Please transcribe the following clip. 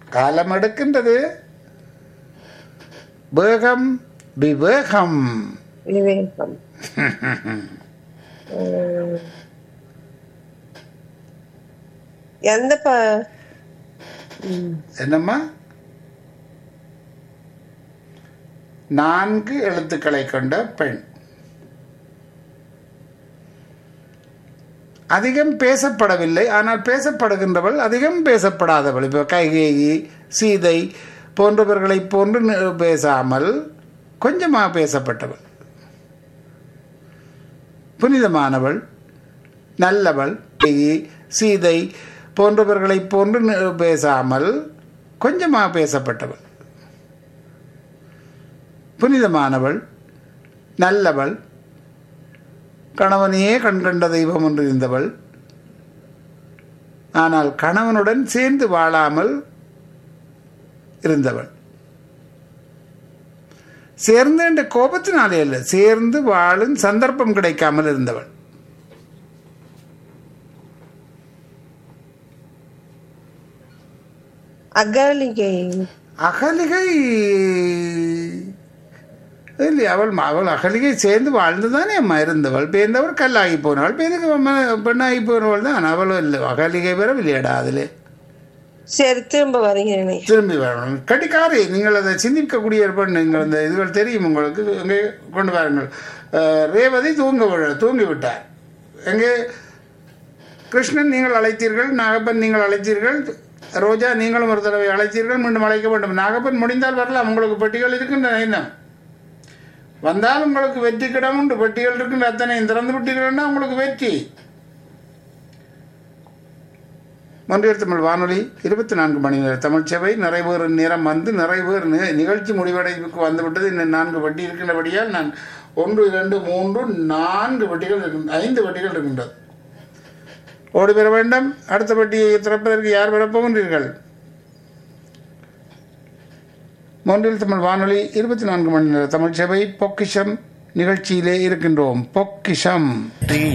காலம் எடுக்கின்றது வேகம் விவேகம் விவேகம் உம். எந்த ப உம். என்னம்மா நான்கு எழுத்துக்களை கொண்ட பெண் அதிகம் பேசப்படவில்லை ஆனால் பேசப்படுகின்றவள் அதிகம் பேசப்படாதவள் இப்போ கைகேயி சீதை போன்றவர்களைப் போன்று நி- பேசாமல் கொஞ்சமாக பேசப்பட்டவள் புனிதமானவள் நல்லவள் கைகேயி, சீதை போன்றவர்களைப் போன்று நி- பேசாமல் கொஞ்சமாக பேசப்பட்டவள் புனிதமானவள் நல்லவள் கணவனையே கண்கண்ட தெய்வம் என்று இருந்தவள் ஆனால் கணவனுடன் சேர்ந்து வாழாமல் இருந்தவள் சேர்ந்து என்ற கோபத்தினாலே அல்ல சேர்ந்து வாழும் சந்தர்ப்பம் கிடைக்காமல் இருந்தவள் அகலிகை அகலிகை இல்லை அவள் அவள் அகலிகை சேர்ந்து வாழ்ந்து தானே அம்மா இருந்தவள் பேர்ந்தவள் கல்லாகி போனாள் பேருக்கு அம்மா- பெண்ணாகி போனவள் தான் அவள் இல்லை அகலிகை வரவில்லையடா அதில் சரி திரும்ப வருகிறேனே திரும்பி வரணும் கடிக்காரி நீங்கள் அதை சிந்திக்கக்கூடிய ஒரு பெண் நீங்கள் அந்த இதுகள் தெரியும் உங்களுக்கு எங்கே கொண்டு வாருங்கள் அஹ், ரேவதி தூங்க விழ- தூங்கி விட்டார் எங்கே கிருஷ்ணன் நீங்கள் அழைத்தீர்கள் நாகப்பன் நீங்கள் அழைத்தீர்கள் ரோஜா நீங்களும் ஒரு தடவை அழைத்தீர்கள் மீண்டும் அழைக்க வேண்டும் நாகப்பன் முடிந்தால் வரலாம் உங்களுக்கு பெட்டிகள் இருக்கின்றன இன்னும் வந்தால் உங்களுக்கு வெற்றி கிடம் உண்டு பெட்டிகள் இருக்கின்ற அத்தனை திறந்து விட்டீர்கள்னா உங்களுக்கு வெற்றி மொன்றியல் தமிழ் வானொலி இருபத்தி நான்கு மணி நேர தமிழ் சேவை நிறைவேறும் நேரம் வந்து நிறைவேறு நி- நிகழ்ச்சி முடிவடைவுக்கு வந்துவிட்டது இன்னும் நான்கு வட்டி இருக்கின்றபடியால் நான் ஒன்று இரண்டு மூன்று நான்கு வட்டிகள் இருக்கின்ற ஐந்து வட்டிகள் இருக்கின்றது ஓடி பெற வேண்டும் அடுத்த வட்டியை திறப்பதற்கு யார் பெறப்போகின்றீர்கள் மொன்றில் தமிழ் வானொலி இருபத்தி நான்கு மணி நேர தமிழ் சேவை பொக்கிஷம் நிகழ்ச்சியிலே இருக்கின்றோம் பொக்கிஷம்